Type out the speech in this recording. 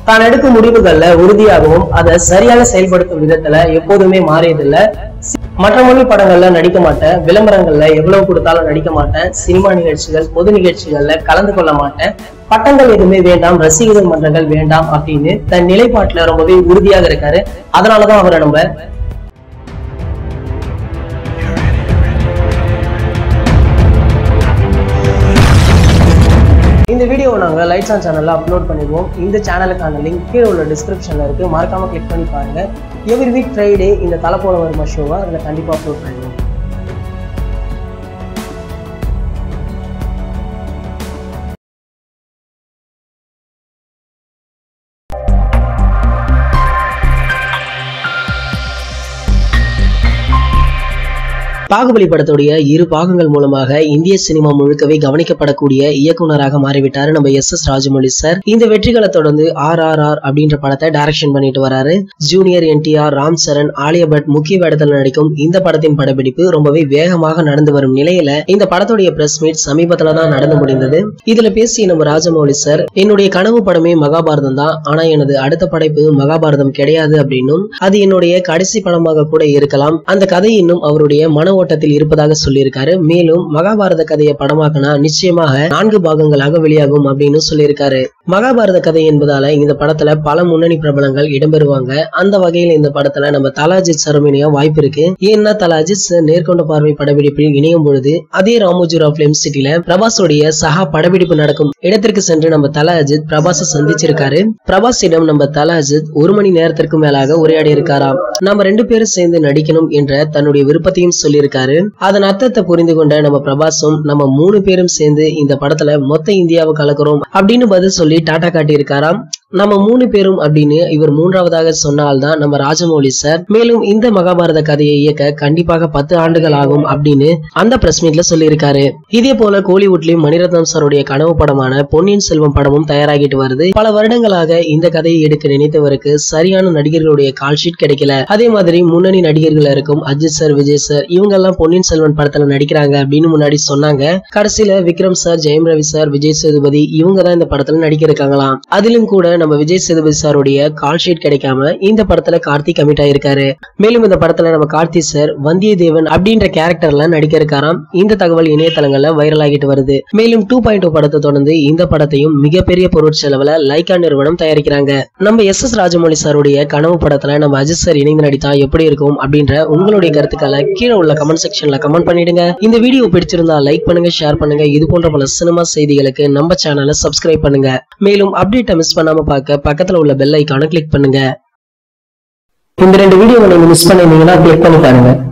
தான் எடுக்கும் முடிவுகள்ல உறுதியாகவும் அதை சரியாக செயல்படுத்தும் விதத்துல எப்போதுமே மாறியதில்ல மற்ற மொழி படங்கள்ல நடிக்க மாட்டேன் விளம்பரங்கள்ல எவ்வளவு கொடுத்தாலும் நடிக்க மாட்டேன் சினிமா நிகழ்ச்சிகள் பொது நிகழ்ச்சிகள்ல கலந்து கொள்ள மாட்டேன் பட்டங்கள் எதுவுமே வேண்டாம் ரசிகர்கள் மன்றங்கள் வேண்டாம் அப்படின்னு தன் நிலைப்பாட்டுல ரொம்பவே உறுதியாக இருக்காரு அதனாலதான் அவரை நம்ம இந்த வீடியோவை நாங்கள் லைட்ஸ் ஆன் சேனலில் அப்லோட் பண்ணிடுவோம் இந்த சேனலுக்கான லிங்க் கீழே உள்ள டிஸ்கிரிப்ஷனில் இருக்குது மறக்காமல் கிளிக் பண்ணி பாருங்க எவ்ரி வீக் ஃப்ரைடே இந்த தலை போல வருமா ஷோவை அதில் கண்டிப்பாக அப்லோட் பண்ணிடுவோம் பாகுபலி படத்துடைய இரு பாகங்கள் மூலமாக இந்திய சினிமா முழுக்கவே கவனிக்கப்படக்கூடிய இயக்குனராக மாறிவிட்டாரு நம்ம எஸ் எஸ் ராஜமௌலி சார் இந்த வெற்றிகளை தொடர்ந்து ஆர் ஆர் ஆர் அப்படின்ற படத்தை டைரக்ஷன் பண்ணிட்டு வராரு ஜூனியர் என்டிஆர் ராம் சரண் ஆலியா பட் முக்கிய வேடத்தில் நடிக்கும் இந்த படத்தின் படப்பிடிப்பு ரொம்பவே வேகமாக நடந்து வரும் நிலையில இந்த படத்துடைய பிரஸ் மீட் சமீபத்துல தான் நடந்து முடிந்தது இதுல பேசிய நம்ம ராஜமௌலி சார் என்னுடைய கனவு படமே மகாபாரதம் தான் ஆனா எனது அடுத்த படைப்பு மகாபாரதம் கிடையாது அப்படின்னும் அது என்னுடைய கடைசி படமாக கூட இருக்கலாம் அந்த கதை இன்னும் அவருடைய மன ஓட்டத்தில் இருப்பதாக சொல்லியிருக்காரு மேலும் மகாபாரத கதையை படமாக்கினா நிச்சயமாக நான்கு பாகங்களாக வெளியாகும் அப்படின்னு சொல்லியிருக்காரு மகாபாரத கதை என்பதால இந்த படத்துல பல முன்னணி பிரபலங்கள் இடம்பெறுவாங்க அந்த வகையில் இந்த படத்துல நம்ம தலாஜித் சரமினியா வாய்ப்பு இருக்கு ஏன்னா தலாஜித் சார் நேர்கொண்ட பார்வை படப்பிடிப்பில் இணையும் பொழுது அதே ராமோஜுரா பிலிம் சிட்டில பிரபாஸோடைய சகா படப்பிடிப்பு நடக்கும் இடத்திற்கு சென்று நம்ம தல அஜித் பிரபாஸை சந்திச்சிருக்காரு பிரபாஸிடம் நம்ம தல அஜித் ஒரு மணி நேரத்திற்கு மேலாக உரையாடி இருக்காராம் நம்ம ரெண்டு பேரும் சேர்ந்து நடிக்கணும் என்ற தன்னுடைய விருப்பத்தையும் சொல்லியிருக்காரு அதன் அர்த்தத்தை புரிந்து கொண்ட நம்ம பிரபாஸும் நம்ம மூணு பேரும் சேர்ந்து இந்த படத்துல மொத்த இந்தியாவை கலக்குறோம் அப்படின்னு பதில் சொல்லி டாடா காட்டி இருக்காராம் நம்ம மூணு பேரும் அப்படின்னு இவர் மூன்றாவதாக சொன்னால்தான் நம்ம ராஜமௌலி சார் மேலும் இந்த மகாபாரத கதையை இயக்க கண்டிப்பாக பத்து ஆண்டுகள் ஆகும் அப்படின்னு அந்த பிரஸ் மீட்ல சொல்லியிருக்காரு இதே போல கோலிவுட்லயும் மணிரத்னம் சாருடைய கனவு படமான பொன்னியின் செல்வம் படமும் தயாராகிட்டு வருது பல வருடங்களாக இந்த கதையை எடுக்க நினைத்தவருக்கு சரியான நடிகர்களுடைய கால் ஷீட் கிடைக்கல அதே மாதிரி முன்னணி நடிகர்கள் இருக்கும் அஜித் சார் விஜய் சார் இவங்க எல்லாம் பொன்னியின் செல்வன் படத்துல நடிக்கிறாங்க அப்படின்னு முன்னாடி சொன்னாங்க கடைசியில விக்ரம் சார் ஜெயம் ரவி சார் விஜய் சேதுபதி இவங்க தான் இந்த படத்துல நடிக்க இருக்காங்களாம் அதிலும் கூட நம்ம விஜய் சேதுபதி சாருடைய கால் ஷீட் கிடைக்காம இந்த படத்துல கார்த்திக் கமிட் ஆயிருக்காரு மேலும் இந்த படத்துல நம்ம கார்த்தி சார் வந்தியத்தேவன் அப்படின்ற கேரக்டர்ல நடிக்க இருக்காராம் இந்த தகவல் இணையதளங்கள்ல வைரல் ஆகிட்டு வருது மேலும் டூ பாயிண்ட் படத்தை தொடர்ந்து இந்த படத்தையும் மிகப்பெரிய பொருட்செலவுல லைகா நிறுவனம் தயாரிக்கிறாங்க நம்ம எஸ் எஸ் ராஜமௌலி சாருடைய கனவு படத்துல நம்ம அஜித் சார் இணைந்து நடித்தா எப்படி இருக்கும் அப்படின்ற உங்களுடைய கருத்துக்களை கீழே உள்ள கமெண்ட் செக்ஷன்ல கமெண்ட் பண்ணிடுங்க இந்த வீடியோ பிடிச்சிருந்தா லைக் பண்ணுங்க ஷேர் பண்ணுங்க இது போன்ற பல சினிமா செய்திகளுக்கு நம்ம சேனலை சப்ஸ்கிரைப் பண்ணுங்க மேலும் அப்டேட்டை மிஸ் பண்ணாம பார்க்க பக்கத்துல உள்ள பெல் ஐக்கானை கிளிக் பண்ணுங்க இந்த ரெண்டு வீடியோவை நீங்க மிஸ் பண்ணிருந்தீங்கன்னா கிளிக் பண்ணி பாருங்க